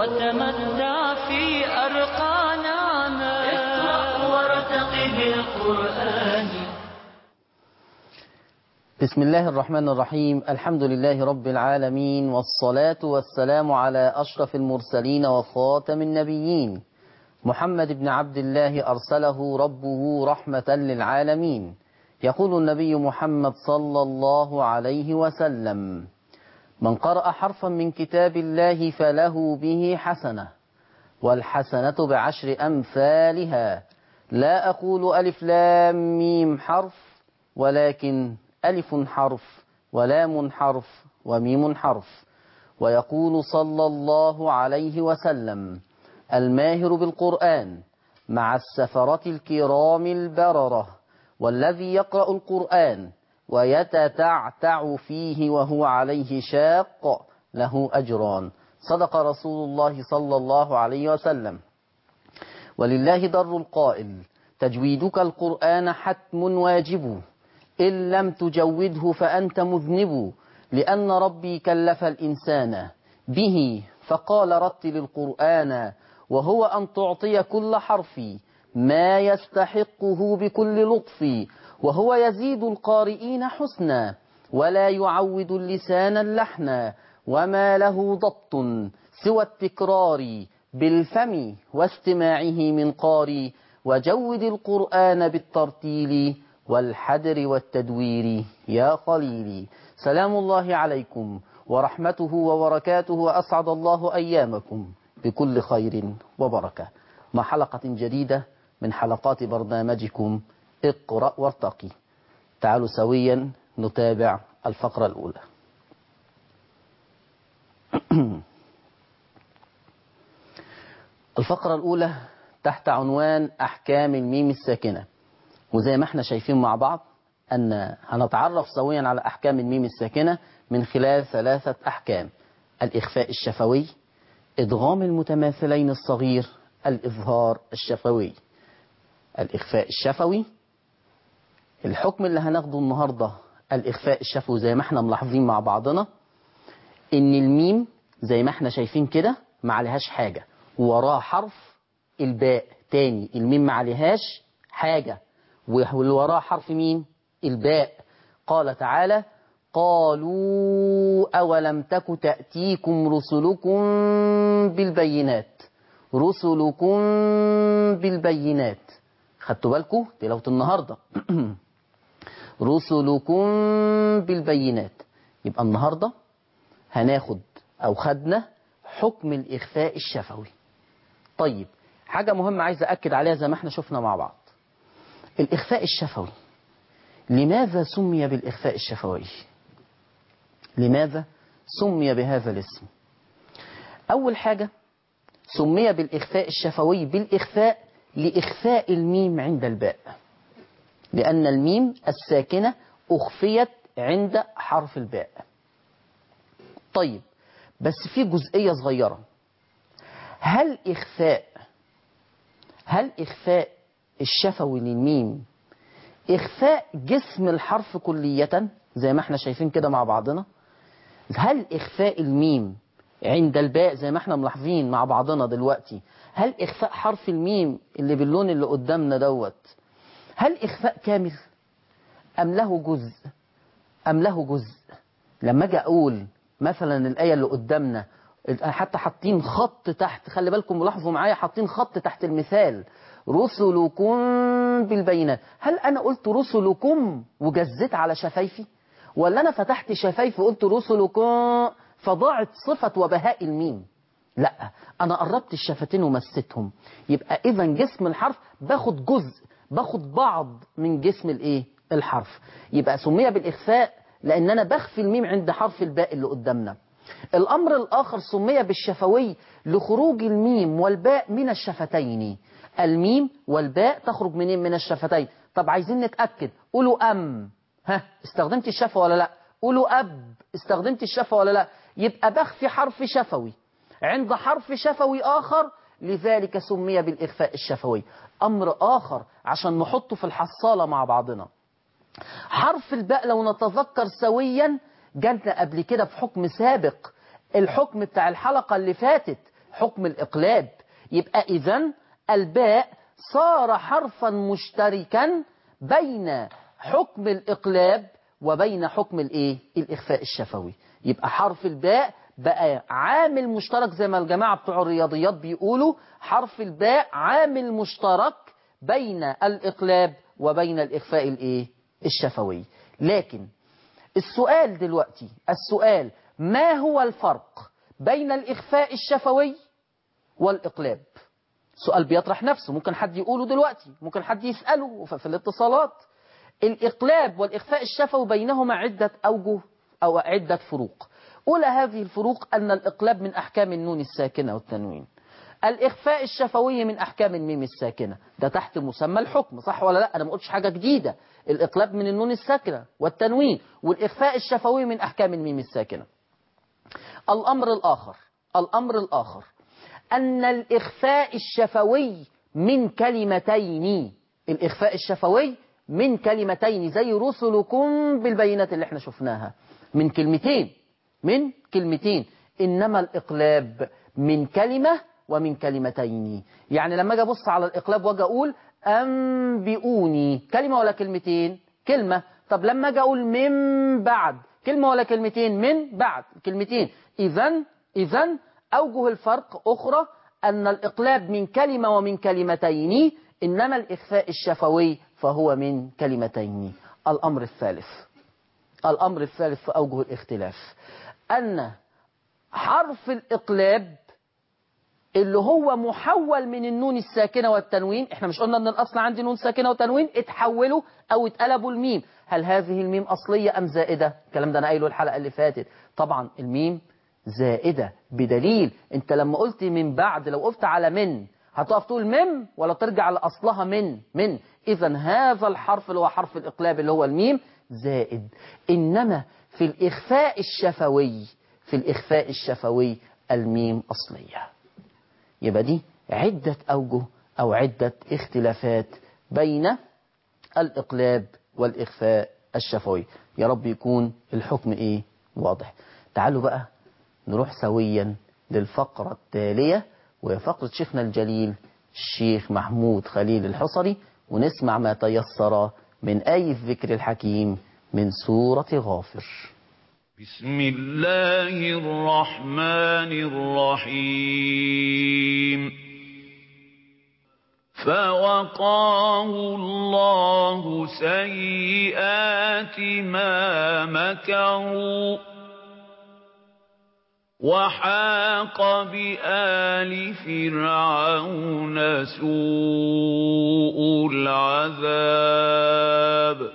وتمتع في أرقى نعمة اقرأ وارتقب القرآن بسم الله الرحمن الرحيم الحمد لله رب العالمين والصلاة والسلام على أشرف المرسلين وخاتم النبيين محمد بن عبد الله أرسله ربه رحمة للعالمين يقول النبي محمد صلى الله عليه وسلم من قرأ حرفا من كتاب الله فله به حسنة والحسنة بعشر أمثالها لا أقول ألف لام ميم حرف ولكن ألف حرف ولام حرف وميم حرف ويقول صلى الله عليه وسلم الماهر بالقرآن مع السفرة الكرام البررة والذي يقرأ القرآن ويتتعتع فيه وهو عليه شاق له أجران صدق رسول الله صلى الله عليه وسلم ولله در القائل تجويدك القرآن حتم واجب إن لم تجوده فأنت مذنب لأن ربي كلف الإنسان به فقال رتل القرآن وهو أن تعطي كل حرف ما يستحقه بكل لطف وهو يزيد القارئين حسنا ولا يعود اللسان اللحنا وما له ضبط سوى التكرار بالفم واستماعه من قاري وجود القرآن بالترتيل والحدر والتدوير يا خليلي سلام الله عليكم ورحمته وبركاته وأسعد الله أيامكم بكل خير وبركة مع حلقة جديدة من حلقات برنامجكم اقرأ وارتقي تعالوا سويا نتابع الفقرة الأولى الفقرة الأولى تحت عنوان أحكام الميم الساكنة وزي ما احنا شايفين مع بعض أن هنتعرف سويا على أحكام الميم الساكنة من خلال ثلاثة أحكام الإخفاء الشفوي إدغام المتماثلين الصغير الإظهار الشفوي الإخفاء الشفوي الحكم اللي هناخده النهاردة الإخفاء الشفوي زي ما احنا ملاحظين مع بعضنا إن الميم زي ما احنا شايفين كده ما عليهاش حاجة وراه حرف الباء تاني الميم ما عليهاش حاجة واللي وراه حرف مين الباء قال تعالى قالوا أولم تك تأتيكم رسلكم بالبينات رسلكم بالبينات خدتوا بالكم تلاوة النهاردة رسلكم بالبينات يبقى النهاردة هناخد أو خدنا حكم الإخفاء الشفوي طيب حاجة مهمة عايز أكد عليها زي ما احنا شفنا مع بعض الإخفاء الشفوي لماذا سمي بالإخفاء الشفوي لماذا سمي بهذا الاسم أول حاجة سمي بالإخفاء الشفوي بالإخفاء لإخفاء الميم عند الباء لأن الميم الساكنة أخفيت عند حرف الباء طيب بس في جزئية صغيرة هل إخفاء هل إخفاء الشفوي للميم إخفاء جسم الحرف كلية زي ما احنا شايفين كده مع بعضنا هل إخفاء الميم عند الباء زي ما احنا ملاحظين مع بعضنا دلوقتي هل إخفاء حرف الميم اللي باللون اللي قدامنا دوت هل إخفاء كامل أم له جزء أم له جزء لما أجي أقول مثلا الآية اللي قدامنا حتى حاطين خط تحت خلي بالكم لاحظوا معايا حاطين خط تحت المثال رسلكم بالبينات هل أنا قلت رسلكم وجزت على شفايفي ولا أنا فتحت شفايفي وقلت رسلكم فضاعت صفة وبهاء الميم لا أنا قربت الشفتين ومستهم يبقى إذا جسم الحرف باخد جزء باخد بعض من جسم الإيه الحرف يبقى سمي بالإخفاء لأن أنا بخفي الميم عند حرف الباء اللي قدامنا الأمر الآخر سمي بالشفوي لخروج الميم والباء من الشفتين الميم والباء تخرج منين من الشفتين طب عايزين نتأكد قولوا أم ها استخدمت الشفة ولا لا قولوا أب استخدمت الشفة ولا لا يبقى بخفي حرف شفوي عند حرف شفوي آخر لذلك سمي بالإخفاء الشفوي أمر آخر عشان نحطه في الحصالة مع بعضنا حرف الباء لو نتذكر سويا جالنا قبل كده في حكم سابق الحكم بتاع الحلقة اللي فاتت حكم الإقلاب يبقى إذن الباء صار حرفا مشتركا بين حكم الإقلاب وبين حكم الإيه؟ الإخفاء الشفوي يبقى حرف الباء بقى عامل مشترك زي ما الجماعة بتوع الرياضيات بيقولوا حرف الباء عامل مشترك بين الإقلاب وبين الإخفاء الإيه؟ الشفوي لكن السؤال دلوقتي السؤال ما هو الفرق بين الإخفاء الشفوي والإقلاب سؤال بيطرح نفسه ممكن حد يقوله دلوقتي ممكن حد يسأله في الاتصالات الإقلاب والإخفاء الشفوي بينهما عدة أوجه أو عدة فروق أولى هذه الفروق أن الإقلاب من أحكام النون الساكنة والتنوين الإخفاء الشفوي من أحكام الميم الساكنة ده تحت مسمى الحكم صح ولا لا أنا ما قلتش حاجة جديدة الإقلاب من النون الساكنة والتنوين والإخفاء الشفوي من أحكام الميم الساكنة الأمر الآخر الأمر الآخر أن الإخفاء الشفوي من كلمتين الإخفاء الشفوي من كلمتين زي رسلكم بالبينات اللي احنا شفناها من كلمتين من كلمتين إنما الإقلاب من كلمة ومن كلمتين يعني لما أجي أبص على الإقلاب وأجي أقول أنبئوني كلمة ولا كلمتين كلمة طب لما أجي أقول من بعد كلمة ولا كلمتين من بعد كلمتين إذا إذا أوجه الفرق أخرى أن الإقلاب من كلمة ومن كلمتين إنما الإخفاء الشفوي فهو من كلمتين الأمر الثالث الأمر الثالث في أوجه الاختلاف أن حرف الإقلاب اللي هو محول من النون الساكنة والتنوين احنا مش قلنا ان الاصل عندي نون ساكنة وتنوين اتحولوا او اتقلبوا الميم هل هذه الميم اصلية ام زائدة الكلام ده انا قايله الحلقة اللي فاتت طبعا الميم زائدة بدليل انت لما قلت من بعد لو قلت على من هتقف تقول من ولا ترجع لأصلها من من إذا هذا الحرف اللي هو حرف الإقلاب اللي هو الميم زائد إنما في الإخفاء الشفوي في الإخفاء الشفوي الميم أصلية يبقى دي عدة أوجه أو عدة اختلافات بين الإقلاب والإخفاء الشفوي يا رب يكون الحكم إيه واضح تعالوا بقى نروح سويا للفقرة التالية وهي فقرة شيخنا الجليل الشيخ محمود خليل الحصري ونسمع ما تيسر من آية الذكر الحكيم من سورة غافر بسم الله الرحمن الرحيم فوقاه الله سيئات ما مكروا وحاق بآل فرعون سوء العذاب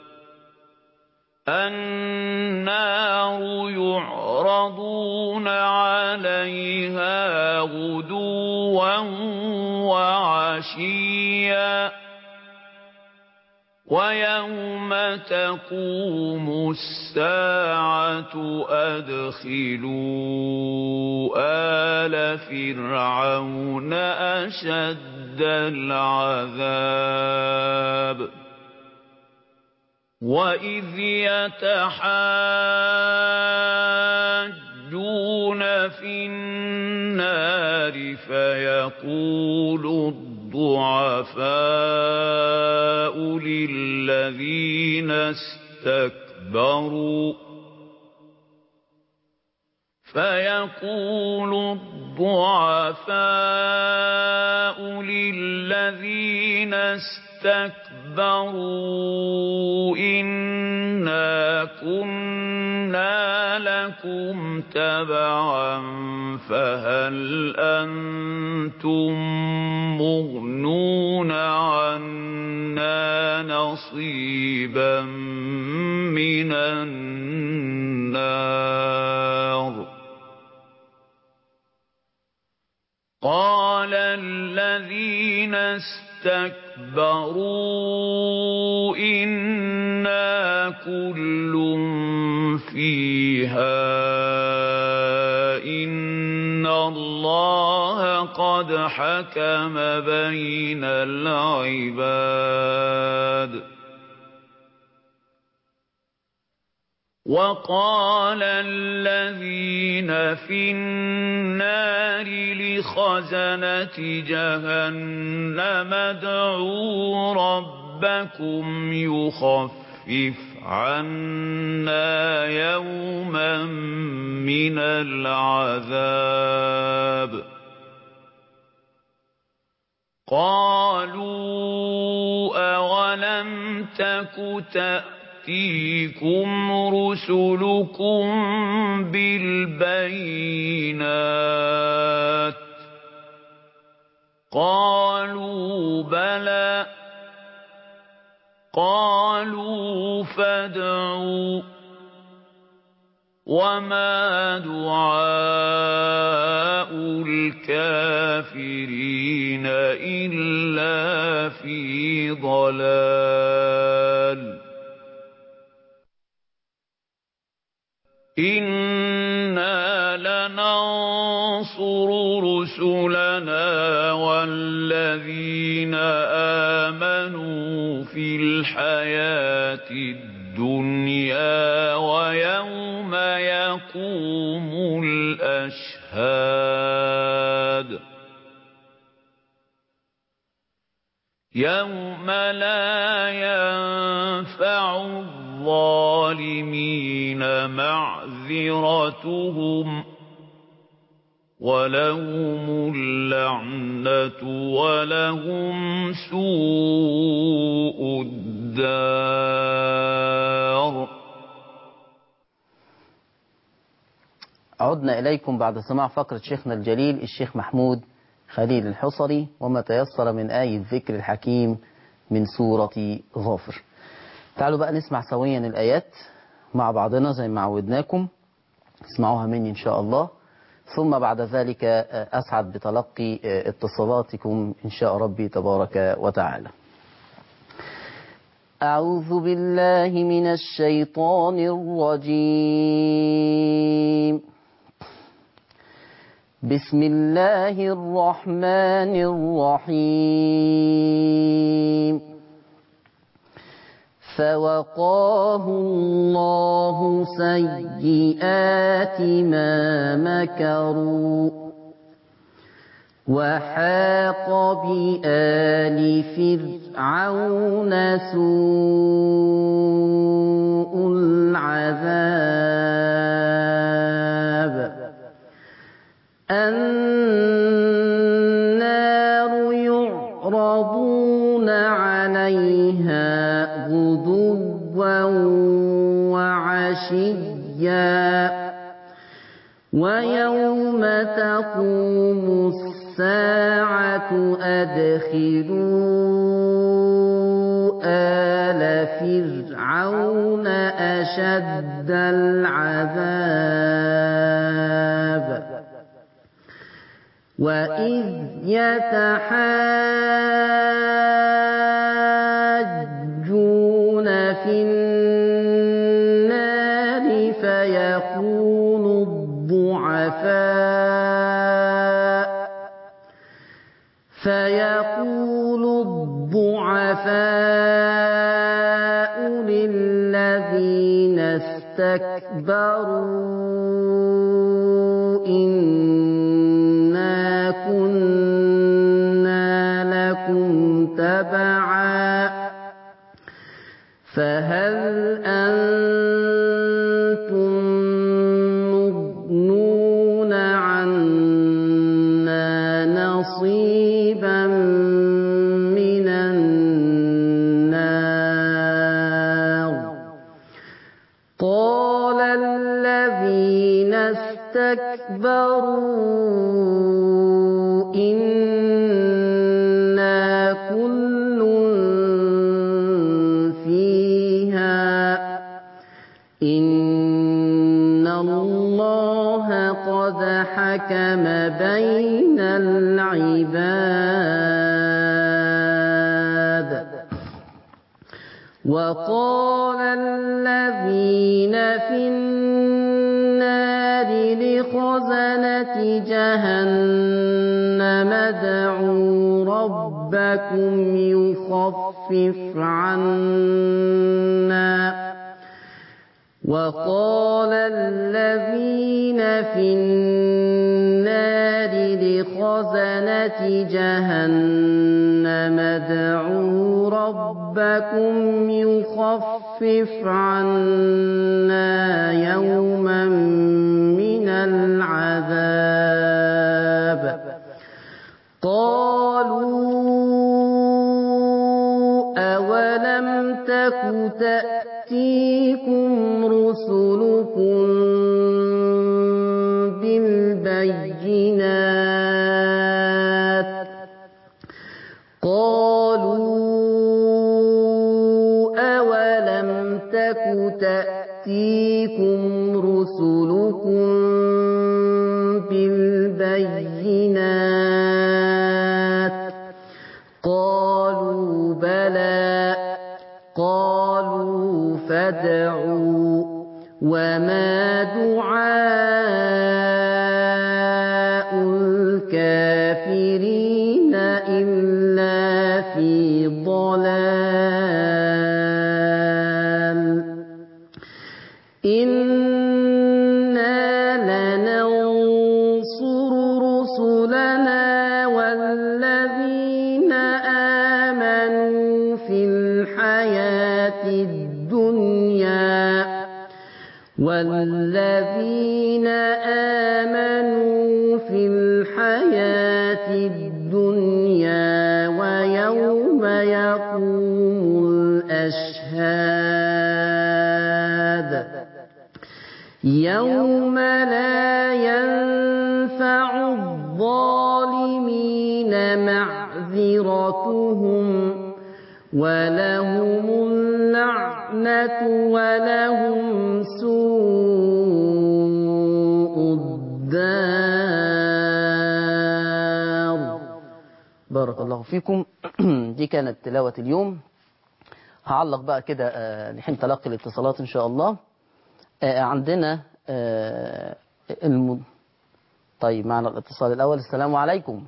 النار يعرضون عليها غدوا وعشيا ويوم تقوم الساعة أدخلوا آل فرعون أشد العذاب وإذ يتحاجون في النار فيقول الضعفاء للذين استكبروا فيقول الضعفاء للذين استكبروا إنا كنا لكم تبعا فهل أنتم مغنون عنا نصيبا من النار قال الذين استكبروا إنا كل فيها إن الله قد حكم بين العباد وقال الذين في النار لخزنة جهنم ادعوا ربكم يخفف عنا يوما من العذاب قالوا أولم تك تأتيكم رسلكم بالبينات قالوا بلى قالوا فادعوا وما دعاء الكافرين إلا في ضلال إنا لننصر رسلنا والذين آمنوا في الحياة الدنيا ويوم يقوم الأشهاد يوم لا ينفع الظالمين معذرتهم ولهم اللعنة ولهم سوء الدار عدنا إليكم بعد سماع فقرة شيخنا الجليل الشيخ محمود خليل الحصري وما تيسر من آية الذكر الحكيم من سورة غافر تعالوا بقى نسمع سويا الآيات مع بعضنا زي ما عودناكم اسمعوها مني إن شاء الله ثم بعد ذلك أسعد بتلقي اتصالاتكم إن شاء ربي تبارك وتعالى أعوذ بالله من الشيطان الرجيم بسم الله الرحمن الرحيم فوقاه الله سيئات ما مكروا وحاق بآل فرعون سوء العذاب النار يعرضون عليها غدوا وعشيا ويوم تقوم الساعة أدخلوا آل فرعون أشد العذاب وإذ يتحاجون في النار فيقول الضعفاء فيقول الضعفاء للذين استكبروا إنا كنا لكم تبعا فهل أنتم مغنون عنا نصيبا من النار قال الذين استكبروا إنا كل فيها إن الله قد حكم بين العباد وقال الذين في النار لخزنة جهنم ادعوا ربكم يخفف عنا وقال الذين في النار لخزنة جهنم ادعوا ربكم يخفف عنا يوما من العذاب قالوا أولم تك تأتيكم رسلكم بالبينات قالوا أولم تك تأتيكم رسلكم بالبينات قالوا بلى قالوا فادعوا وما دعاء الكافرين إلا في ضلال إنا لننصر رسلنا والذين آمنوا في الحياة الدنيا والذين آمنوا في الحياة الدنيا ويوم يقوم الأشهاد يوم لا ينفع الظالمين معذرتهم ولهم اللعنة ولهم سوء الدار بارك الله فيكم دي كانت تلاوة اليوم هعلق بقى كده آه، لحين تلقي الاتصالات إن شاء الله آه، عندنا آه، الم... طيب معنا الاتصال الأول السلام عليكم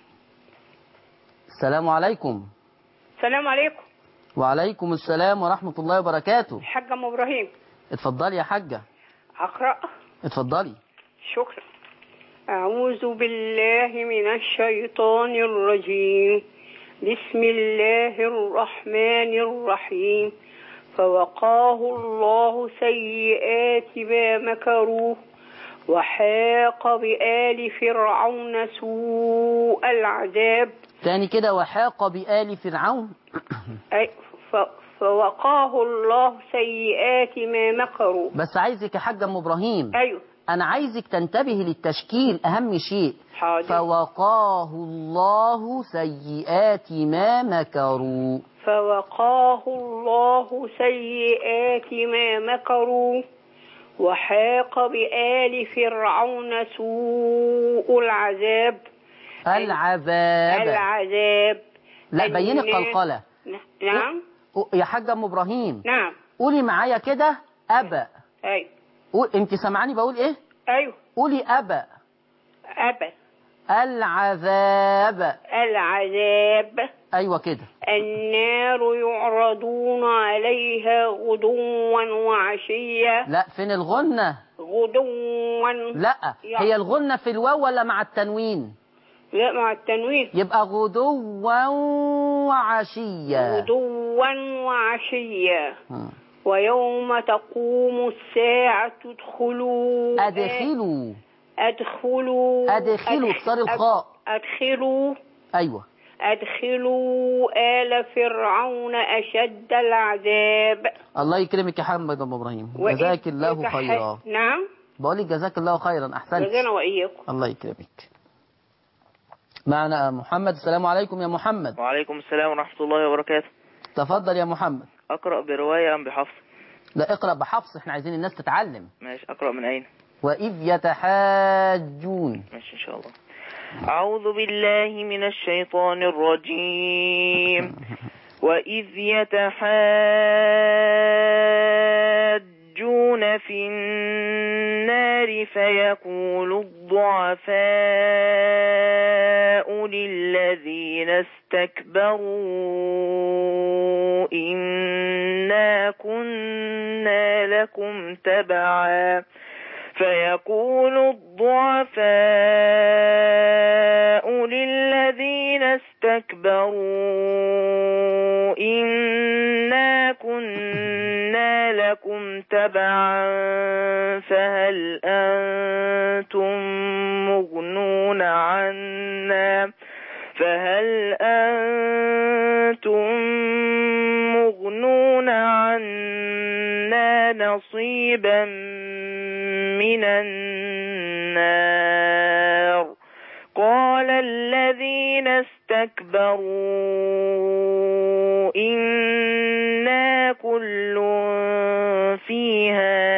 السلام عليكم السلام عليكم وعليكم السلام ورحمة الله وبركاته حاج ام ابراهيم اتفضلي يا حاجة اقرا اتفضلي شكرا اعوذ بالله من الشيطان الرجيم بسم الله الرحمن الرحيم فوقاه الله سيئات ما مكروا وحاق بآل فرعون سوء العذاب تاني كده وحاق بآل فرعون أي ف- فوقاه الله سيئات ما مكروا بس عايزك يا حاجة أم إبراهيم أيوه أنا عايزك تنتبهي للتشكيل أهم شيء حاضر فوقاه الله سيئات ما مكروا فوقاه الله سيئات ما مكروا وحاق بآل فرعون سوء العذاب العذاب العذاب لا بيني الناس- القلقلة ن- نعم يا حاجة أم إبراهيم نعم قولي معايا كده أبا أيوه قول انت سامعاني بقول ايه أيوه قولي أبا أبا العذاب العذاب أيوة كده النار يعرضون عليها غدوا وعشيا لا فين الغنة غدوا لا هي الغنة في الواو ولا مع التنوين لا مع التنوين يبقى غدوا وعشيا غدوا وعشيا مم. ويوم تقوم الساعة ادخلوا أدخلوا أدخلوا أدخلوا أدخ- اكسري الخاء أدخلوا أيوة أدخلوا آل فرعون أشد العذاب الله يكرمك يا محمد أم إبراهيم وإذ جزاك الله يتح- خيرا نعم بقول لك جزاك الله خيرا أحسنت جزانا وإياكم الله يكرمك معنا محمد السلام عليكم يا محمد وعليكم السلام ورحمة الله وبركاته تفضل يا محمد أقرأ برواية أم بحفظ لا اقرأ بحفص احنا عايزين الناس تتعلم ماشي أقرأ من أين وإذ يتحاجون ماشي إن شاء الله أعوذ بالله من الشيطان الرجيم وإذ يتحاجون في النار فيقول الضعفاء للذين الذين استكبروا إنا كنا لكم تبعا فيقول الضعفاء للذين استكبروا إنا كنا لكم تبعا فهل أنتم مغنون عنا فهل أنتم مغنون عنا نصيبا من النار قال الذين استكبروا إنا كل فيها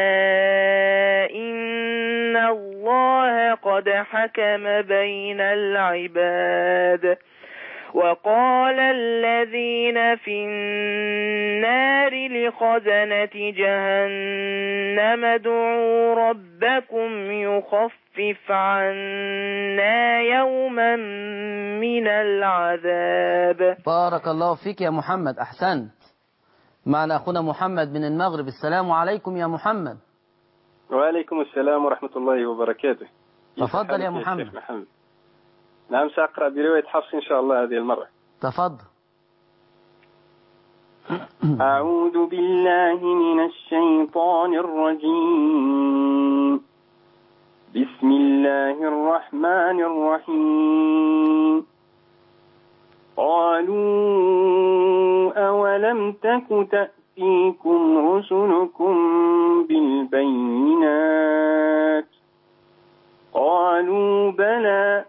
إن الله قد حكم بين العباد وقال الذين في النار لخزنة جهنم ادعوا ربكم يخفف عنا يوما من العذاب بارك الله فيك يا محمد أحسنت معنا أخونا محمد من المغرب السلام عليكم يا محمد وعليكم السلام ورحمة الله وبركاته تفضل يا كيف حالك محمد. شيخ محمد نعم سأقرأ برواية حفص إن شاء الله هذه المرة تفضل أعوذ بالله من الشيطان الرجيم بسم الله الرحمن الرحيم قالوا أولم تك تأتيكم رسلكم بالبينات قالوا بلى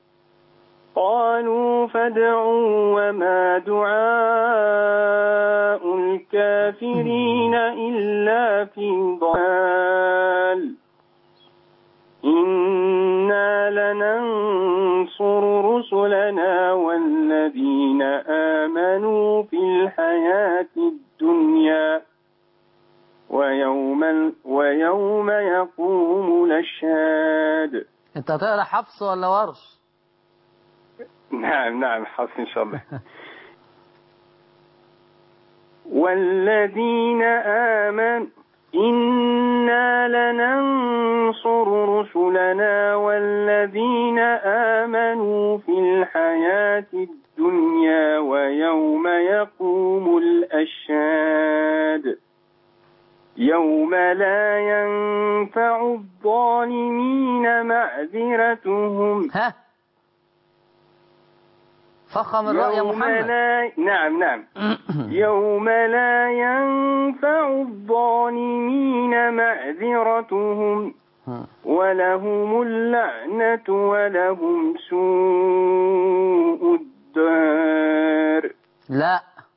قالوا فادعوا وما دعاء الكافرين إلا في ضلال إنا لننصر رسلنا والذين آمنوا في الحياة الدنيا ويوم, ويوم يقوم الأشهاد أنت هتقرا حفص ولا ورش نعم نعم حفص إن شاء الله والذين آمنوا إنا لننصر رسلنا والذين آمنوا في الحياة الدنيا ويوم يقوم الأشهاد يوم لا ينفع الظالمين معذرتهم ها فخم الرأي يا يوم محمد لا نعم نعم يوم لا ينفع الظالمين معذرتهم ولهم اللعنة ولهم سوء الدار لا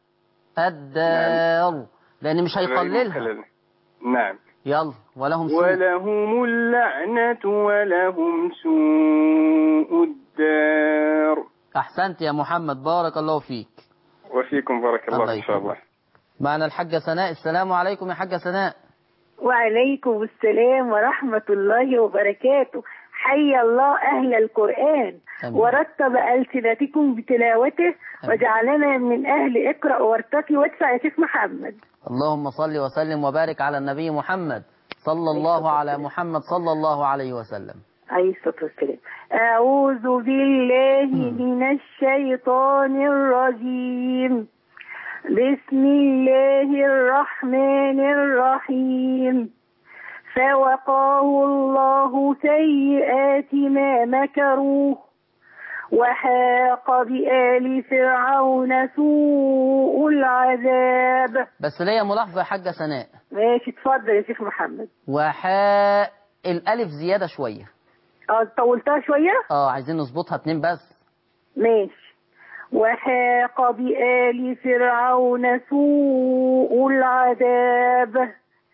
الدار لأن مش هيقللها نعم يلا ولهم سوء ولهم اللعنة ولهم سوء الدار أحسنت يا محمد بارك الله فيك وفيكم بارك الله الله إن شاء يكرمك. الله معنا الحاجة سناء السلام عليكم يا حاجة سناء وعليكم السلام ورحمة الله وبركاته حي الله أهل القرآن آمين. ورتب ألسنتكم بتلاوته وجعلنا من أهل اقرأ وارتقي وادفع يا شيخ محمد اللهم صل وسلم وبارك على النبي محمد صلى الله على محمد صلى الله عليه وسلم عليه الصلاة والسلام أعوذ بالله من الشيطان الرجيم بسم الله الرحمن الرحيم فوقاه الله سيئات ما مكروا وحاق بآل فرعون سوء العذاب بس ليا ملاحظة يا حاجة سناء ماشي اتفضل يا شيخ محمد وحاء الألف زيادة شوية اه طولتها شوية اه عايزين نظبطها اتنين بس ماشي وحاق بآل فرعون سوء العذاب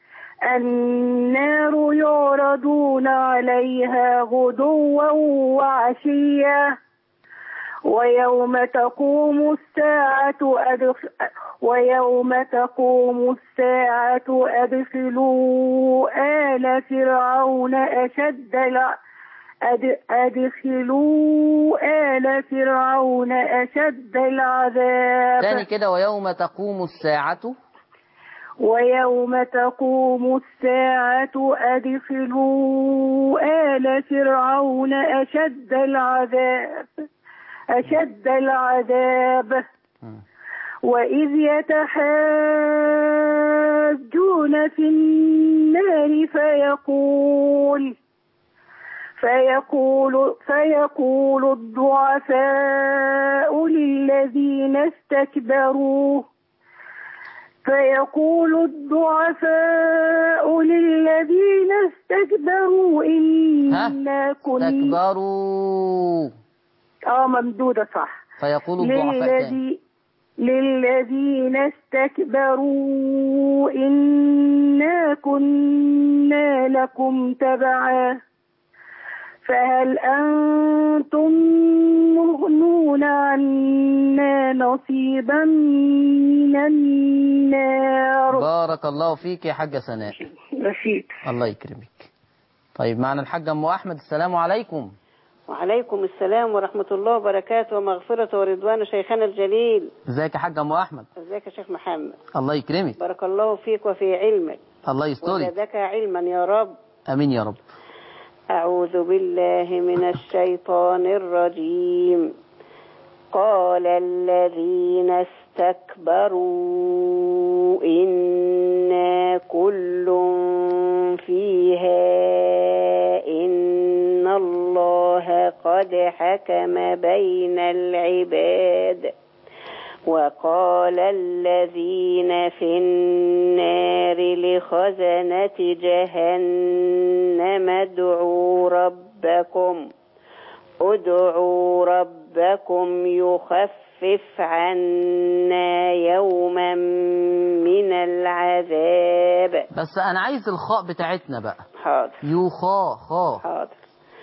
النار يعرضون عليها غدوا وعشيا ويوم تقوم الساعة أدخ ويوم تقوم الساعة أدخلوا آل فرعون أشد الع... أد- أدخلوا آل فرعون أشد العذاب تاني كده ويوم تقوم الساعة ويوم تقوم الساعة أدخلوا آل فرعون أشد العذاب أشد العذاب وإذ يتحاجون في النار فيقول فيقول فيقول الضعفاء للذين استكبروا فيقول الضعفاء للذين استكبروا إنا كنا استكبروا اه ممدودة صح فيقول الضعفاء تاني. للذي للذين استكبروا إنا كنا لكم تبعا فهل أنتم مغنون عنا نصيبا من النار بارك الله فيك يا حاجة سناء رشيد الله يكرمك طيب معنا الحاجة أم أحمد السلام عليكم وعليكم السلام ورحمة الله وبركاته ومغفرة ورضوان شيخنا الجليل ازيك يا حاجة أم أحمد ازيك يا شيخ محمد الله يكرمك بارك الله فيك وفي علمك الله يسترك وزادك علما يا رب أمين يا رب أعوذ بالله من الشيطان الرجيم قال الذين استكبروا إنا كل فيها إن الله قد حكم بين العباد وقال الذين في النار لخزنة جهنم ادعوا ربكم ادعوا ربكم يخفف عنا يوما من العذاب بس أنا عايز الخاء بتاعتنا بقى حاضر يخا خا حاضر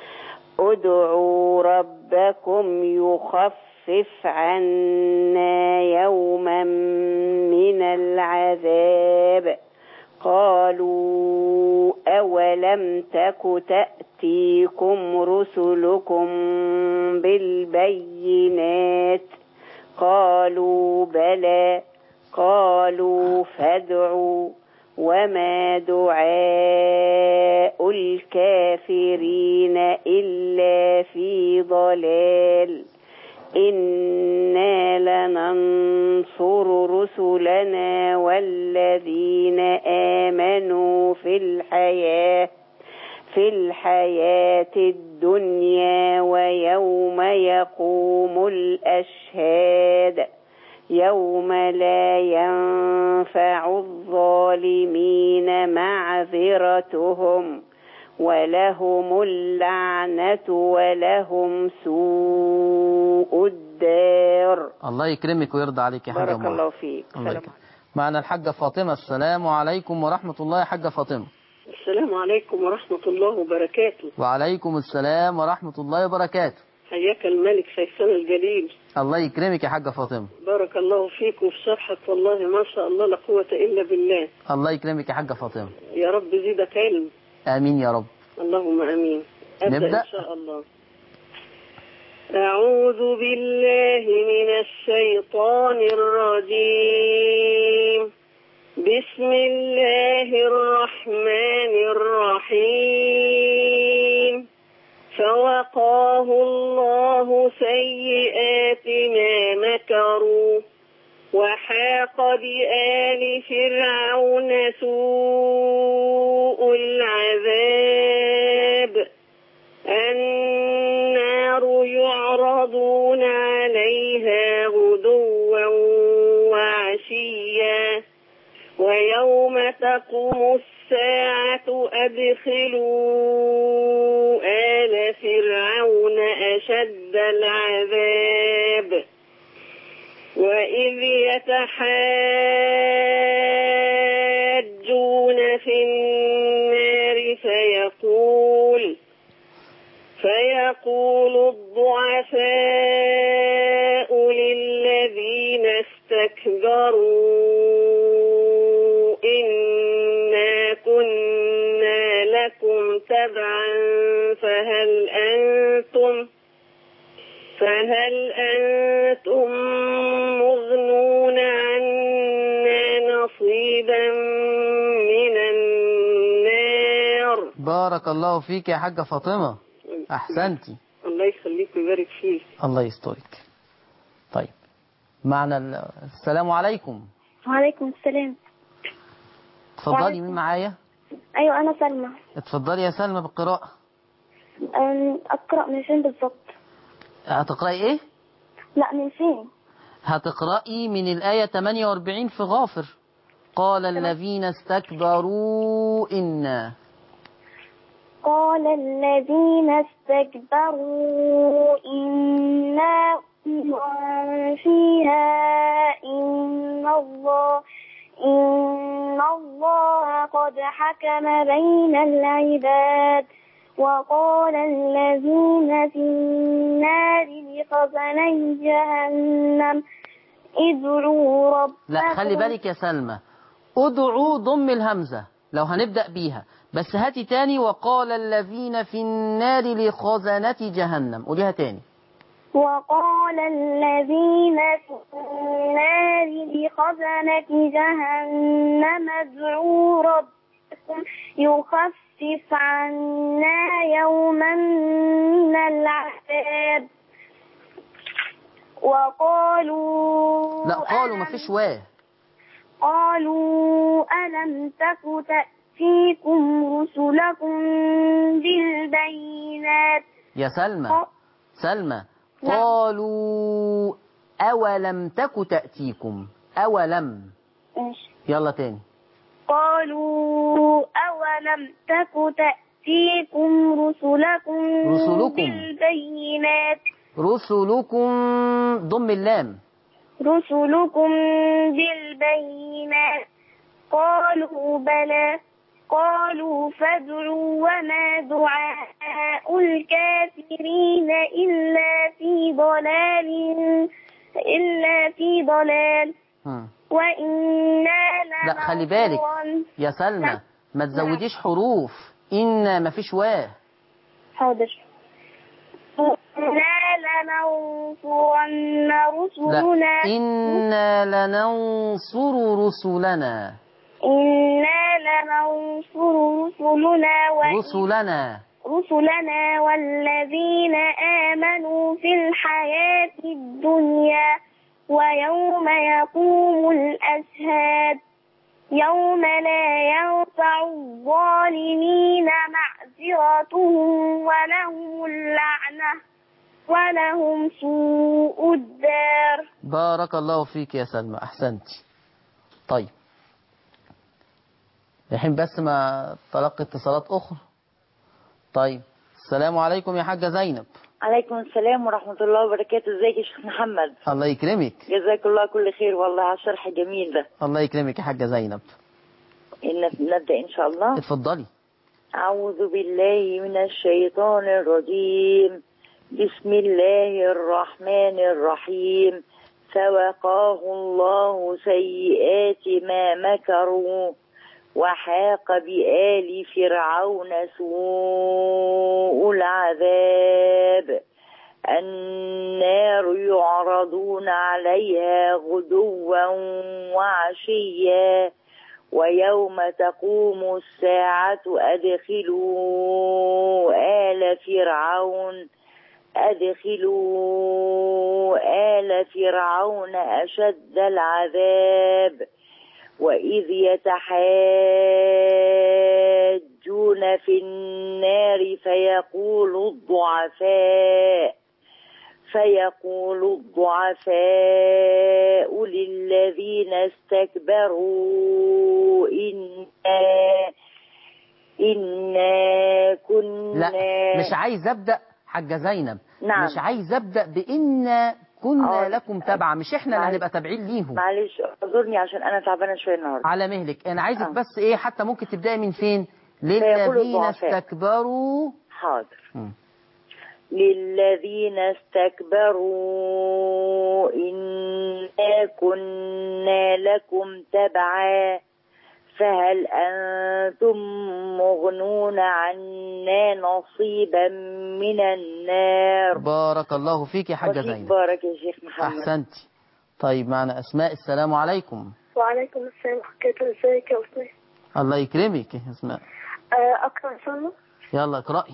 ادعوا ربكم يخفف عنا يوما من العذاب قالوا أولم تك تأتيكم رسلكم بالبينات قالوا بلى قالوا فادعوا وما دعاء الكافرين إلا في ضلال إنا لننصر رسلنا والذين آمنوا في الحياة في الحياة الدنيا ويوم يقوم الأشهاد يوم لا ينفع الظالمين معذرتهم ولهم اللعنة ولهم سوء الدار الله يكرمك ويرضى عليك يا حاجة بارك أم الله أحمد فيك الله سلام. يكرمك معنا الحاجة فاطمة السلام عليكم ورحمة الله يا حاجة فاطمة السلام عليكم ورحمة الله وبركاته وعليكم السلام ورحمة الله وبركاته حياك الملك شيخنا الجليل الله يكرمك يا حاجة فاطمة بارك الله فيك وفي شرحك والله ما شاء الله لا قوة إلا بالله الله يكرمك يا حاجة فاطمة يا رب زيدك علم آمين يا رب اللهم أمين أبدأ نبدأ؟ إن شاء الله أعوذ بالله من الشيطان الرجيم بسم الله الرحمن الرحيم فوقاه الله سيئات ما مكروا وحاق بآل فرعون سوء العذاب النار يعرضون عليها غدوا وعشيا ويوم تقوم الساعة أدخلوا آل فرعون أشد العذاب وإذ يتحاجون في النار فيقول فيقول الضعفاء للذين استكبروا إنا كنا لكم تبعا فهل أنتم هل أنتم مغنون عنا نصيبا من النار بارك الله فيك يا حاجة فاطمة أحسنتي الله يخليك ويبارك فيك الله يسترك طيب معنا ال- السلام عليكم وعليكم السلام اتفضلي مين معايا أيوة أنا سلمى اتفضلي يا سلمى بالقراءة أم، أقرأ من فين بالظبط هتقرأي ايه لا من فين هتقرأي من الآية 48 في غافر قال الذين استكبروا إنا قال الذين استكبروا إنا كل فيها إن الله إن الله قد حكم بين العباد وقال الذين في النار لخزني جهنم ادعوا ربكم لا خلي بالك يا سلمى ادعوا ضم الهمزة لو هنبدأ بيها بس هاتي تاني وقال الذين في النار لخزنة جهنم قوليها تاني وقال الذين في النار لخزنة جهنم ادعوا ربكم يخفف عنا يوما من العذاب وقالوا لا قالوا مفيش واه قالوا ألم تك تأتيكم رسلكم بالبينات يا سلمى سلمى قالوا أولم تك تأتيكم أولم ماشي. يلا تاني قالوا أولم تك تأتيكم رسلكم رسلكم. بالبينات رسلكم ضم اللام رسلكم بالبينات قالوا بلى قالوا فادعوا وما دعاء الكافرين إلا في ضلال إلا في ضلال هم. وإنا لا خلي بالك لننصرن- يا سلمى ما تزوديش حروف إن مفيش واه حاضر إنا لننصرن لا رسلنا إنا لننصر رسلنا إنا لننصر رسلنا و... رسلنا رسلنا والذين آمنوا في الحياة الدنيا ويوم يقوم الأشهاد يوم لا ينفع الظالمين معذرتهم ولهم اللعنة ولهم سوء الدار بارك الله فيك يا سلمى أحسنتي طيب الحين بس ما تلقي اتصالات أخرى طيب السلام عليكم يا حاجة زينب عليكم السلام ورحمة الله وبركاته ازيك يا شيخ محمد الله يكرمك جزاك الله كل خير والله على الشرح الجميل ده الله يكرمك يا حاجة زينب إن نبدأ إن شاء الله اتفضلي أعوذ بالله من الشيطان الرجيم بسم الله الرحمن الرحيم فوقاه الله سيئات ما مكروا وحاق بآل فرعون سوء العذاب النار يعرضون عليها غدوا وعشيا ويوم تقوم الساعة أدخلوا آل فرعون أدخلوا آل فرعون أشد العذاب وإذ يتحاجون في النار فيقول الضعفاء فيقول الضعفاء للذين استكبروا إنا إنا كنا لا مش عايز أبدأ حاجة زينب نعم. مش عايز أبدأ بإن كنا آه. لكم تبعا مش إحنا اللي معلش. هنبقى تابعين ليهم معلش اعذرني عشان أنا تعبانة شوية النهاردة على مهلك أنا عايزك آه. بس إيه حتى ممكن تبدأي من فين فيقول للذين الضعفاء. استكبروا حاضر مم. للذين استكبروا إنا كنا لكم تبعا فهل أنتم مغنون عنا نصيبا من النار بارك الله فيك يا حاجة وفيك زينب بارك يا شيخ محمد أحسنتي طيب معنا أسماء السلام عليكم وعليكم السلام ورحمة الله ازيك يا أستاذ الله يكرمك يا أسماء آه، أقرأ إن شاء الله يلا اقرأي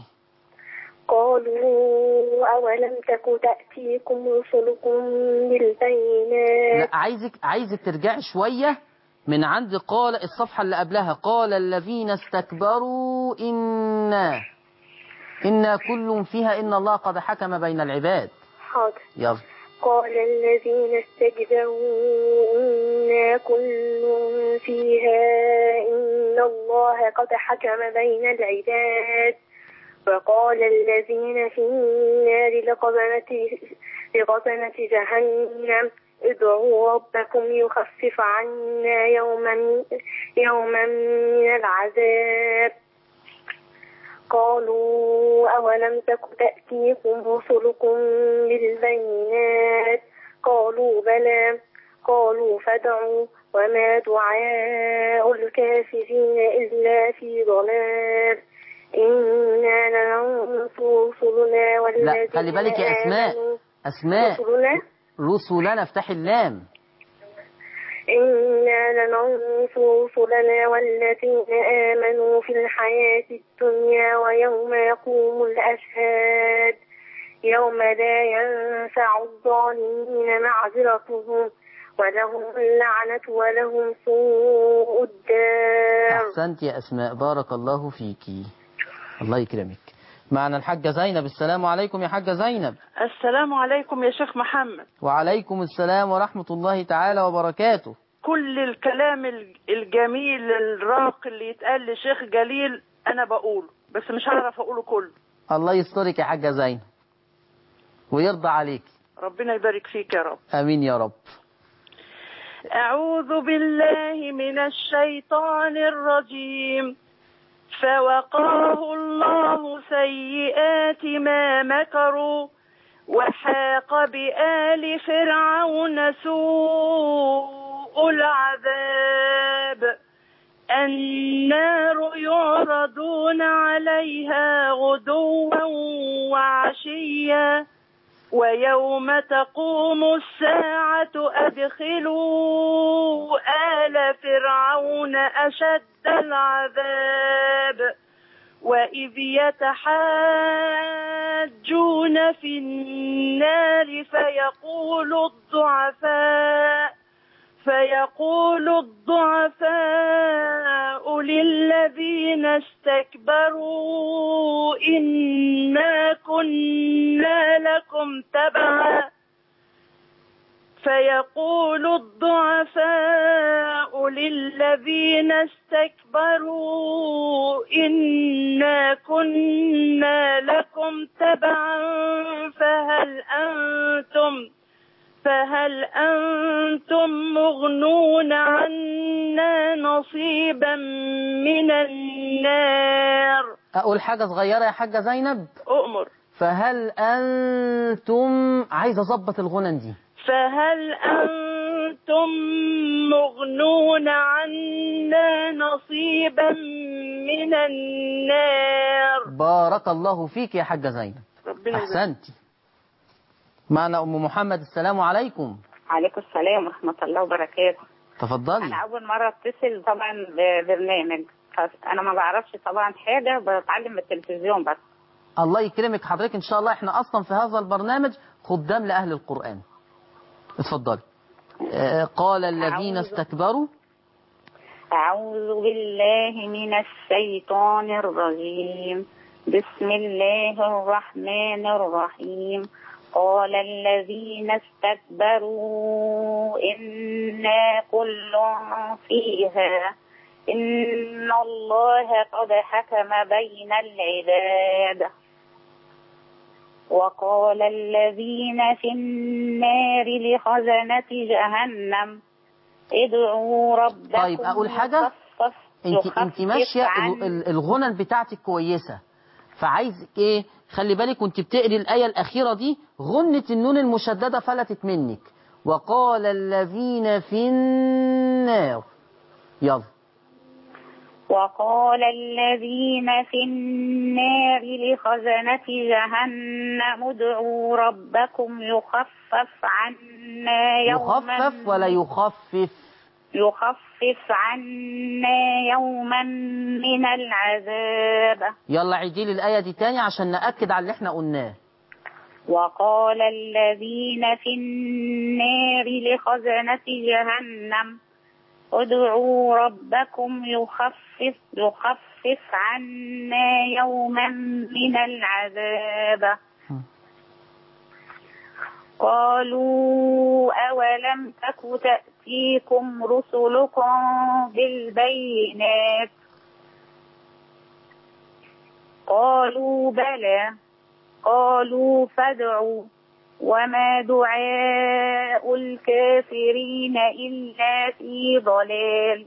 قالوا أولم تك تأتيكم رسلكم بالبينات لا عايزك عايزك ترجعي شوية من عند قال الصفحة اللي قبلها قال الذين استكبروا إنا إنا كل فيها إن الله قد حكم بين العباد حاضر يلا قال الذين استكبروا إنا كل فيها إن الله قد حكم بين العباد وقال الذين في النار لقبنة لقبنة جهنم ادعوا ربكم يخفف عنا يوما يوما من العذاب قالوا أولم تك تأتيكم رسلكم بالبينات قالوا بلى قالوا فادعوا وما دعاء الكافرين إلا في ضلال إنا لننصر رسلنا والذين لا خلي بالك يا أسماء آمنوا أسماء رسلنا رسلنا افتحي اللام إنا لننصر رسلنا والذين آمنوا في الحياة الدنيا ويوم يقوم الأشهاد يوم لا ينفع الظالمين معذرتهم ولهم اللعنة ولهم سوء الدار أحسنت يا أسماء بارك الله فيكي الله يكرمك معنا الحاجة زينب السلام عليكم يا حاجة زينب السلام عليكم يا شيخ محمد وعليكم السلام ورحمة الله تعالى وبركاته كل الكلام ال- الجميل الراقي اللي يتقال لشيخ جليل انا بقوله بس مش هعرف اقوله كله الله يسترك يا حاجة زينب ويرضى عليك ربنا يبارك فيك يا رب أمين يا رب أعوذ بالله من الشيطان الرجيم فوقاه الله سيئات ما مكروا وحاق بآل فرعون سوء العذاب النار يعرضون عليها غدوا وعشيا ويوم تقوم الساعة أدخلوا آل فرعون أشد العذاب وإذ يتحاجون في النار فيقول الضعفاء فيقول الضعفاء للذين استكبروا إنا كنا لكم تبعا فيقول الضعفاء للذين استكبروا إنا كنا لكم تبعا فهل أنتم فهل أنتم مغنون عنا نصيبا من النار أقول حاجة صغيرة يا حاجة زينب أؤمر فهل أنتم عايز أظبط الغنن دي فهل أنتم مغنون عنا نصيبا من النار بارك الله فيك يا حاجة زينب ربنا يبارك. أحسنتي معنا أم محمد السلام عليكم عليكم السلام ورحمة الله وبركاته تفضلي أنا أول مرة أتصل طبعا ببرنامج أنا ما بعرفش طبعا حاجة بتعلم من التلفزيون بس الله يكرمك حضرتك إن شاء الله إحنا أصلا في هذا البرنامج خدام لأهل القرآن اتفضلي آه، قال الذين أعوذ. استكبروا أعوذ بالله من الشيطان الرجيم بسم الله الرحمن الرحيم قال الذين استكبروا إنا كل فيها إن الله قد حكم بين العباد وقال الذين في النار لخزنة جهنم ادعوا ربكم طيب أقول حاجة يخفف- انت يخفف انت ماشيه عن- ال- ال- الغنن بتاعتك كويسه فعايز ايه خلي بالك وانت بتقري الايه الاخيره دي غنه النون المشدده فلتت منك وقال الذين في النار يلا وقال الذين في النار لخزنة جهنم ادعوا ربكم يخفف عنا يوما يخفف ولا يخفف يخفف عنا يوما من العذاب يلا عيدي لي الآية دي تاني عشان نأكد على اللي احنا قلناه وقال الذين في النار لخزنة جهنم ادعوا ربكم يخفف يخفف عنا يوما من العذاب قالوا أولم تك تأتيكم رسلكم بالبينات قالوا بلى قالوا فادعوا وما دعاء الكافرين إلا في ضلال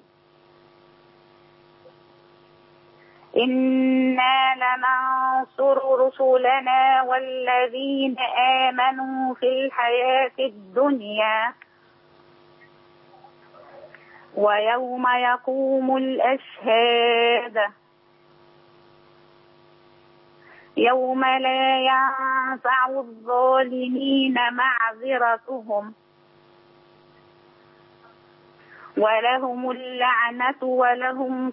إنا لننصر رسلنا والذين آمنوا في الحياة الدنيا ويوم يقوم الأشهاد يوم لا ينفع الظالمين معذرتهم ولهم اللعنة ولهم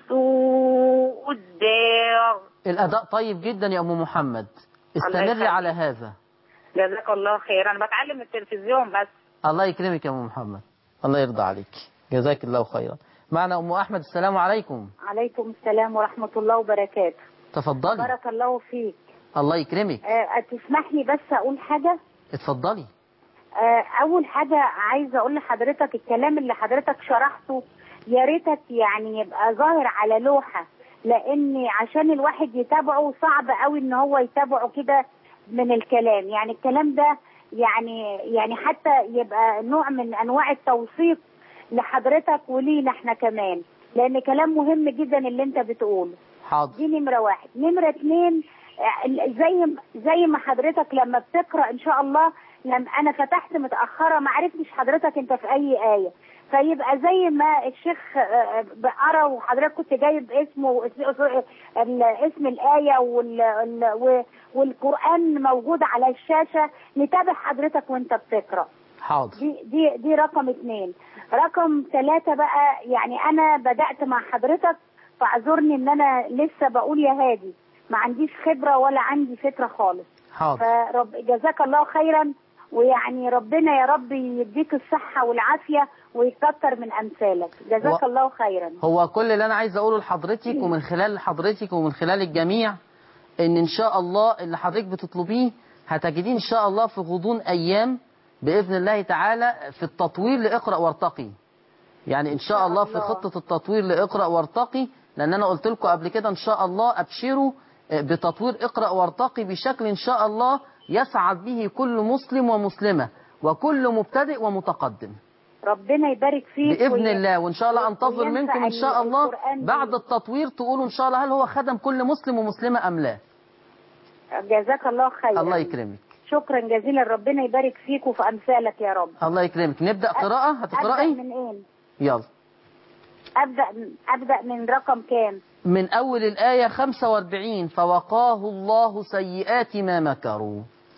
سوء الدار الأداء طيب جدا يا أم محمد استمري يخليك. على هذا جزاك الله خير أنا بتعلم التلفزيون بس الله يكرمك يا أم محمد الله يرضى عليك جزاك الله خيرا معنا أم أحمد السلام عليكم عليكم السلام ورحمة الله وبركاته تفضلي بارك الله فيك الله يكرمك آه، تسمح لي بس أقول حاجة اتفضلي آه، أول حاجة عايزة أقول لحضرتك الكلام اللي حضرتك شرحته يا ريتك يعني يبقى ظاهر على لوحة لأن عشان الواحد يتابعه صعب قوي إن هو يتابعه كده من الكلام يعني الكلام ده يعني يعني حتى يبقى نوع من أنواع التوثيق لحضرتك ولينا احنا كمان لأن كلام مهم جدا اللي أنت بتقوله حاضر دي نمرة واحد نمرة اتنين آه، زي زي ما حضرتك لما بتقرأ إن شاء الله لما أنا فتحت متأخرة ما عرفتش حضرتك أنت في أي آية فيبقى زي ما الشيخ آه، قرا وحضرتك كنت جايب اسمه ال- اسم الآية وال- ال- و- والقرآن موجود على الشاشة نتابع حضرتك وأنت بتقرأ حاضر دي دي دي رقم اتنين رقم ثلاثة بقى يعني أنا بدأت مع حضرتك فاعذرني إن أنا لسه بقول يا هادي ما عنديش خبرة ولا عندي فكرة خالص حاضر فرب جزاك الله خيرا ويعني ربنا يا رب يديك الصحة والعافية ويكتر من أمثالك جزاك و- الله خيرا هو كل اللي أنا عايز أقوله لحضرتك ومن خلال حضرتك ومن خلال الجميع إن إن شاء الله اللي حضرتك بتطلبيه هتجديه إن شاء الله في غضون أيام بإذن الله تعالى في التطوير لإقرأ وارتقي يعني إن شاء الله في خطة التطوير لإقرأ وارتقي لأن أنا قلت لكم قبل كده إن شاء الله أبشروا آه، بتطوير إقرأ وارتقي بشكل إن شاء الله يسعد به كل مسلم ومسلمة وكل مبتدئ ومتقدم ربنا يبارك فيك بإذن وي- الله وإن شاء الله أنتظر وينفع منكم إن شاء الله القرآن بعد التطوير تقولوا إن شاء الله هل هو خدم كل مسلم ومسلمة أم لا جزاك الله خيرا الله يكرمك شكرا جزيلا ربنا يبارك فيك وفي أمثالك يا رب الله يكرمك نبدأ قراءة أبدأ هتقرأي من إيه؟ يلا أبدأ أبدأ من رقم كام؟ من أول الآية 45 فوقاه الله سيئات ما مكروا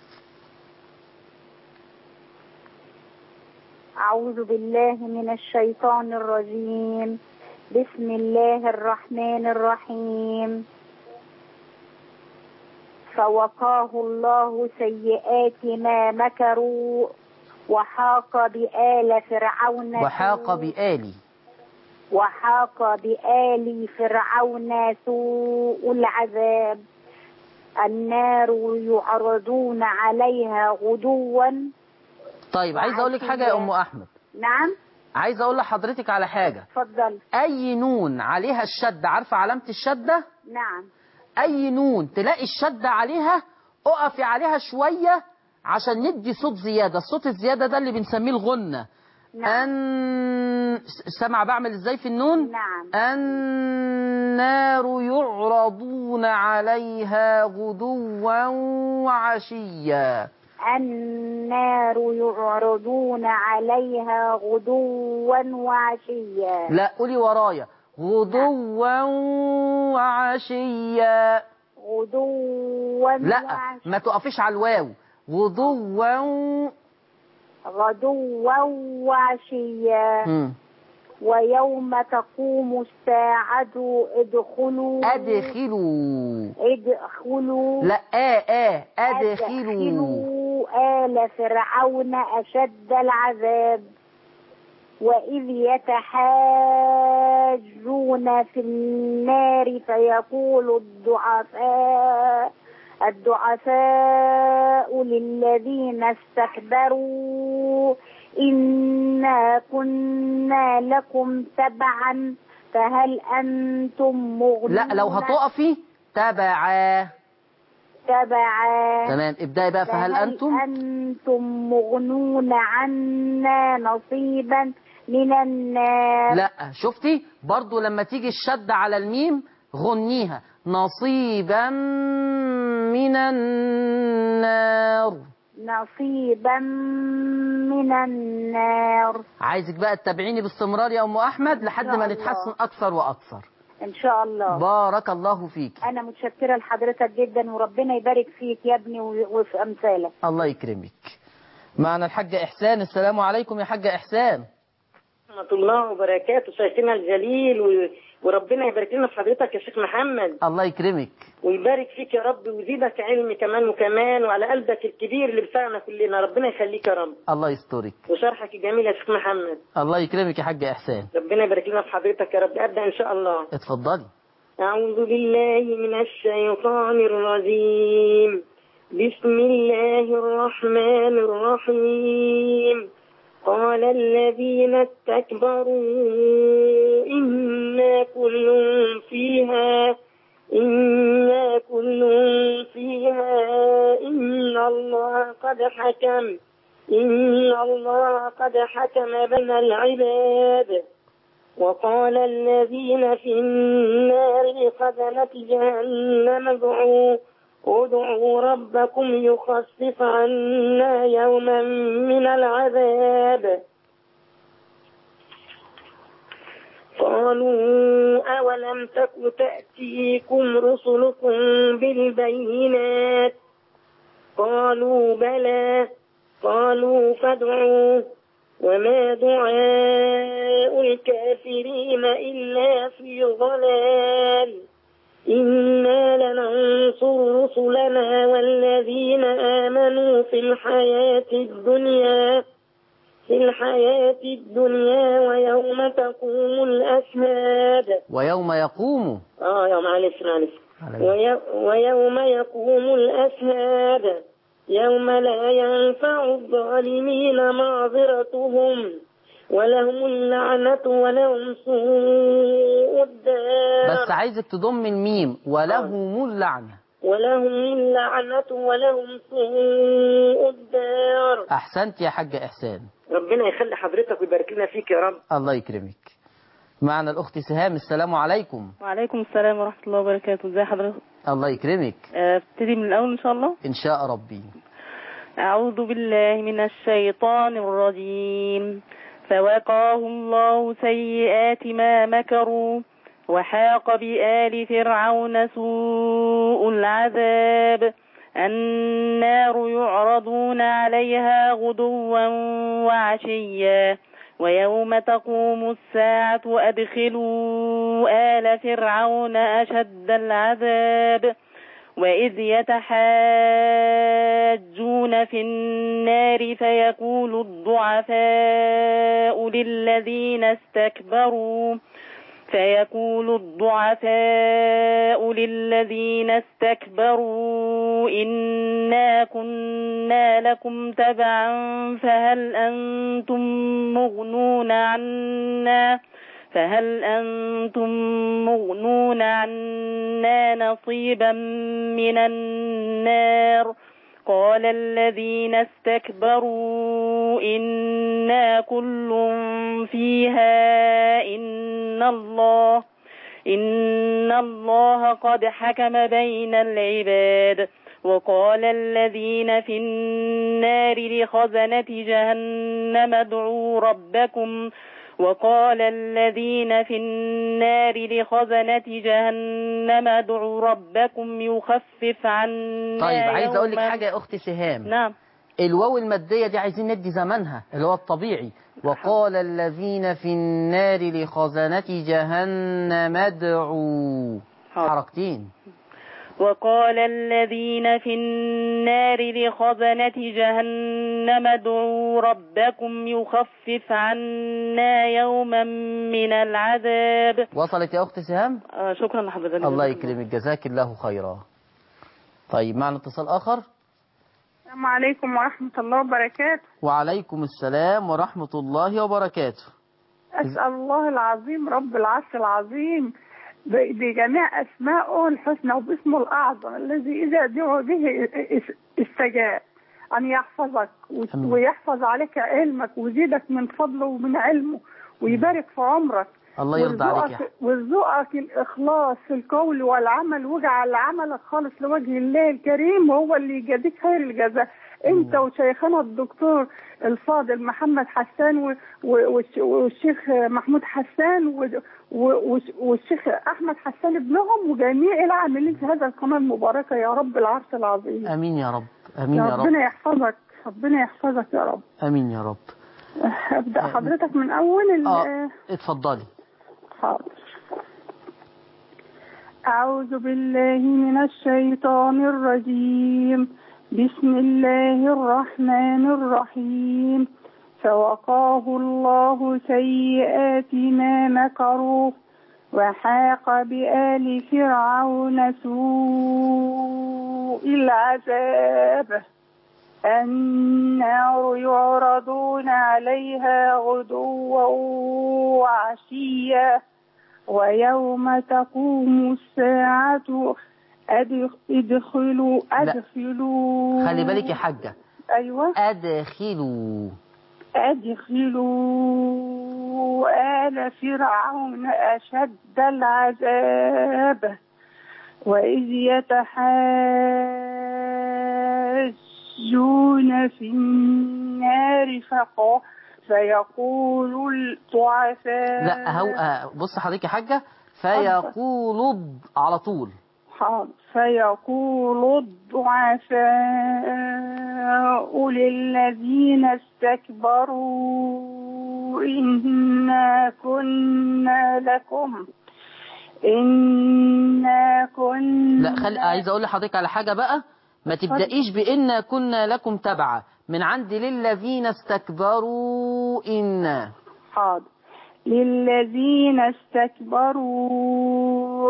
أعوذ بالله من الشيطان الرجيم بسم الله الرحمن الرحيم فوقاه الله سيئات ما مكروا وحاق بآل فرعون وحاق بآلي وحاق بآل فرعون سوء العذاب النار يعرضون عليها غدوا طيب عايز أقول لك حاجة يا أم أحمد نعم عايز أقول لحضرتك على حاجة اتفضل أي نون عليها الشدة عارفة علامة الشدة نعم أي نون تلاقي الشدة عليها أقفي عليها شوية عشان ندي صوت زيادة الصوت الزيادة ده اللي بنسميه الغنة نعم. أن سمع بعمل ازاي في النون نعم. النار يعرضون عليها غدوا وعشيا النار يعرضون عليها غدوا وعشيا لا قولي ورايا غدوا وعشيا غدوا لا وعشيا ما تقفيش على الواو غدوا غدوا وعشيا مم. ويوم تقوم الساعة ادخلوا أدخلوا ادخلوا لا آه آه أدخلوا أدخلوا آل فرعون أشد العذاب وإذ يتحاجون في النار فيقول الضعفاء الضعفاء للذين استكبروا إنا كنا لكم تبعا فهل أنتم مغنون لا لو هتقفي تبعا تبعا تمام ابدأي بقى فهل أنتم أنتم مغنون عنا نصيبا من النار لا شفتي برضو لما تيجي الشد على الميم غنيها نصيبا من النار نصيبا من النار عايزك بقى تتابعيني باستمرار يا ام احمد لحد شاء ما الله. نتحسن اكثر واكثر إن شاء الله بارك الله فيك أنا متشكرة لحضرتك جدا وربنا يبارك فيك يا ابني و- وفي أمثالك الله يكرمك معنا الحاجة إحسان السلام عليكم يا حاجة إحسان ورحمة الله وبركاته شيخنا الجليل و... وربنا يبارك لنا في حضرتك يا شيخ محمد الله يكرمك ويبارك فيك يا رب ويزيدك علم كمان وكمان وعلى قلبك الكبير اللي بتاعنا كلنا ربنا يخليك يا رب الله يسترك وشرحك الجميل يا شيخ محمد الله يكرمك يا حاجة إحسان ربنا يبارك لنا في حضرتك يا رب أبدأ إن شاء الله اتفضلي أعوذ بالله من الشيطان الرجيم بسم الله الرحمن الرحيم قال الذين استكبروا إنا كل فيها إنا كل فيها إن الله قد حكم إن الله قد حكم بين العباد وقال الذين في النار لخزنة جهنم ادعوا ادعوا ربكم يخفف عنا يوما من العذاب قالوا أولم تك تأتيكم رسلكم بالبينات قالوا بلى قالوا فادعوا وما دعاء الكافرين إلا في ضلال إنا لننصر رسلنا والذين آمنوا في الحياة الدنيا في الحياة الدنيا ويوم تقوم الأشهاد ويوم يقوم آه يا معلش معلش وي- ويوم يقوم الأشهاد يوم لا ينفع الظالمين معذرتهم ولهم اللعنة ولهم سوء الدار بس عايزك تضم الميم ولهم اللعنة ولهم اللعنة ولهم سوء الدار أحسنت يا حاجة إحسان ربنا يخلي حضرتك ويبارك لنا فيك يا رب الله يكرمك معنا الأخت سهام السلام عليكم وعليكم السلام ورحمة الله وبركاته ازي حضرتك الله يكرمك آه، ابتدي من الأول إن شاء الله إن شاء ربي أعوذ بالله من الشيطان الرجيم فوقاه الله سيئات ما مكروا وحاق بآل فرعون سوء العذاب النار يعرضون عليها غدوا وعشيا ويوم تقوم الساعة أدخلوا آل فرعون أشد العذاب وإذ يتحاجون في النار فيقول الضعفاء للذين استكبروا فيقول الضعفاء للذين استكبروا إنا كنا لكم تبعا فهل أنتم مغنون عنا فهل أنتم مغنون عنا نصيبا من النار قال الذين استكبروا إنا كل فيها إن الله إن الله قد حكم بين العباد وقال الذين في النار لخزنة جهنم ادعوا ربكم وقال الذين في النار لخزنة جهنم ادعوا ربكم يخفف عنا طيب عايز اقول لك يوما. حاجه يا اختي سهام نعم الواو الماديه دي عايزين ندي زمانها اللي هو الطبيعي وقال الذين في النار لخزنة جهنم ادعوا حركتين وقال الذين في النار لخزنة جهنم ادعوا ربكم يخفف عنا يوما من العذاب وصلت يا اختي سهام آه شكرا لحضرتك الله يكرمك جزاك الله خيرا طيب معنا اتصال اخر السلام عليكم ورحمة الله وبركاته وعليكم السلام ورحمة الله وبركاته أسأل الله العظيم رب العرش العظيم ب- بجميع أسمائه الحسنى وباسمه الأعظم الذي إذا دعوا به اس- استجاب أن يحفظك و- أمين. ويحفظ عليك علمك ويزيدك من فضله ومن علمه ويبارك في عمرك الله يرضى عليك يا ويرزقك- ويرزقك الإخلاص في القول والعمل واجعل عملك خالص لوجه الله الكريم وهو اللي يجازيك خير الجزاء انت وشيخنا الدكتور الفاضل محمد حسان و- و- والش- والشيخ محمود حسان و- و- والشيخ احمد حسان ابنهم وجميع العاملين في هذا القناه المباركه يا رب العرش العظيم امين يا رب امين يا ربنا رب يحفظك ربنا يحفظك يا رب امين يا رب ابدا حضرتك من اول ال- اه اتفضلي حاضر أعوذ بالله من الشيطان الرجيم بسم الله الرحمن الرحيم فوقاه الله سيئات ما مكروا وحاق بآل فرعون سوء العذاب النار يعرضون عليها غدوا وعشيا ويوم تقوم الساعة أدخ- ادخلوا أدخلوا خلي بالك يا حاجة أيوة ادخلوا أدخلوا آل فرعون أشد العذاب وإذ يتحاجون في النار فقا فيقول الضعفاء لا هو آه، بص حضرتك يا حاجة فيقول الض- على طول حاضر فيقول الضعفاء للذين استكبروا إنا كنا لكم إنا كنا لا خلي عايز اقول لحضرتك على حاجة بقى ما تبدأيش بإنا كنا لكم تبعا من عند للذين استكبروا إنا حاضر للذين استكبروا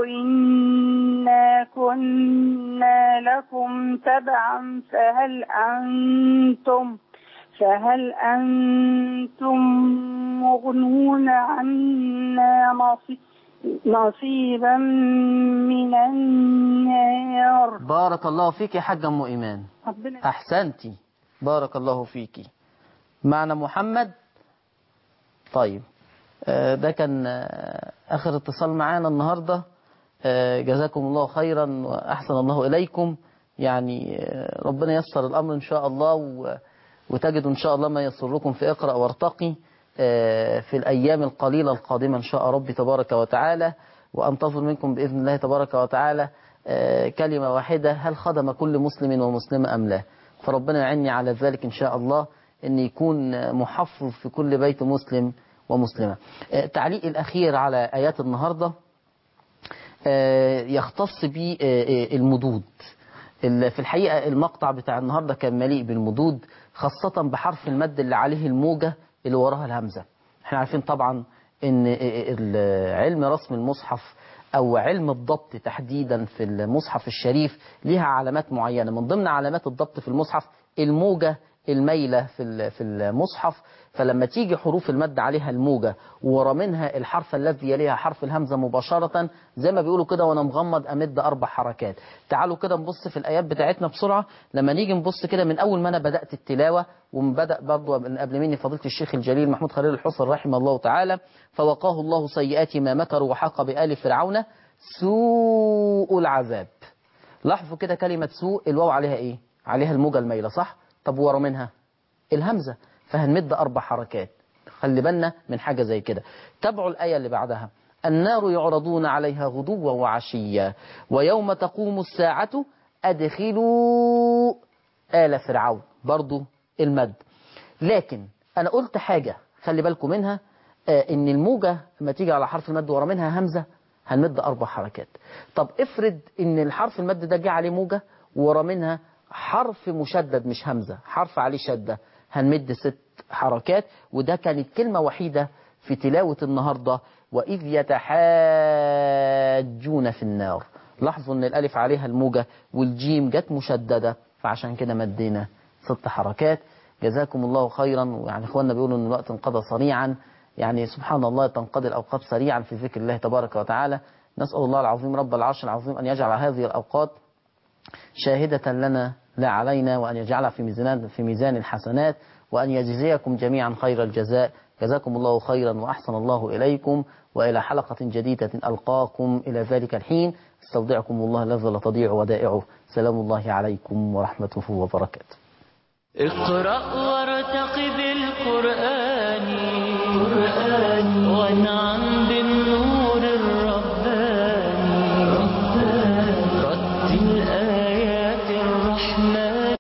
إنا كنا لكم تبعا فهل أنتم فهل أنتم مغنون عنا نصي- نصيبا من النار بارك الله فيك يا حاجة أم إيمان ربنا أحسنتي بارك الله فيك معنا محمد طيب آه، ده كان آه، آخر اتصال معانا النهاردة آه، جزاكم الله خيرا وأحسن الله إليكم يعني آه، ربنا يسر الأمر إن شاء الله و- وتجدوا إن شاء الله ما يسركم في اقرأ وارتقي آه، في الأيام القليلة القادمة إن شاء ربي تبارك وتعالى وأنتظر منكم بإذن الله تبارك وتعالى آه، كلمة واحدة هل خدم كل مسلم ومسلمة أم لا فربنا يعني على ذلك إن شاء الله أن يكون محفظ في كل بيت مسلم ومسلمة آه، تعليق الأخير على آيات النهاردة آه، يختص بالمدود ال- في الحقيقة المقطع بتاع النهاردة كان مليء بالمدود خاصة بحرف المد اللي عليه الموجة اللي وراها الهمزة احنا عارفين طبعا ان ال- علم رسم المصحف او علم الضبط تحديدا في المصحف الشريف ليها علامات معينة من ضمن علامات الضبط في المصحف الموجة الميلة في ال- في المصحف فلما تيجي حروف المد عليها الموجة ورا منها الحرف الذي يليها حرف الهمزة مباشرة زي ما بيقولوا كده وانا مغمض امد اربع حركات تعالوا كده نبص في الايات بتاعتنا بسرعة لما نيجي نبص كده من اول ما انا بدأت التلاوة ومن بدأ برضه من قبل مني فضيلة الشيخ الجليل محمود خليل الحصر رحمه الله تعالى فوقاه الله سيئات ما مكروا وحاق بآل فرعون سوء العذاب لاحظوا كده كلمة سوء الواو عليها ايه عليها الموجة الميلة صح طب ورا منها الهمزة فهنمد أربع حركات خلي بالنا من حاجة زي كده تابعوا الآية اللي بعدها النار يعرضون عليها غدوا وعشيا ويوم تقوم الساعة أدخلوا آل فرعون برضو المد لكن أنا قلت حاجة خلي بالكم منها آه إن الموجة لما تيجي على حرف المد ورا منها همزة هنمد أربع حركات طب افرض إن الحرف المد ده جه عليه موجة ورا منها حرف مشدد مش همزة حرف عليه شدة هنمد ست حركات وده كانت كلمة وحيدة في تلاوة النهاردة وإذ يتحاجون في النار لاحظوا ان الالف عليها الموجة والجيم جت مشددة فعشان كده مدينا ست حركات جزاكم الله خيرا ويعني اخواننا بيقولوا ان الوقت انقضى سريعا يعني سبحان الله تنقضي الاوقات سريعا في ذكر الله تبارك وتعالى نسأل الله العظيم رب العرش العظيم ان يجعل هذه الاوقات شاهدة لنا لا علينا وأن يجعلها في ميزان في ميزان الحسنات وأن يجزيكم جميعا خير الجزاء جزاكم الله خيرا وأحسن الله إليكم وإلى حلقة جديدة ألقاكم إلى ذلك الحين استودعكم الله الذي لا تضيع ودائعه سلام الله عليكم ورحمته وبركاته اقرأ وارتقب القرآن قرآن وانعم بالنور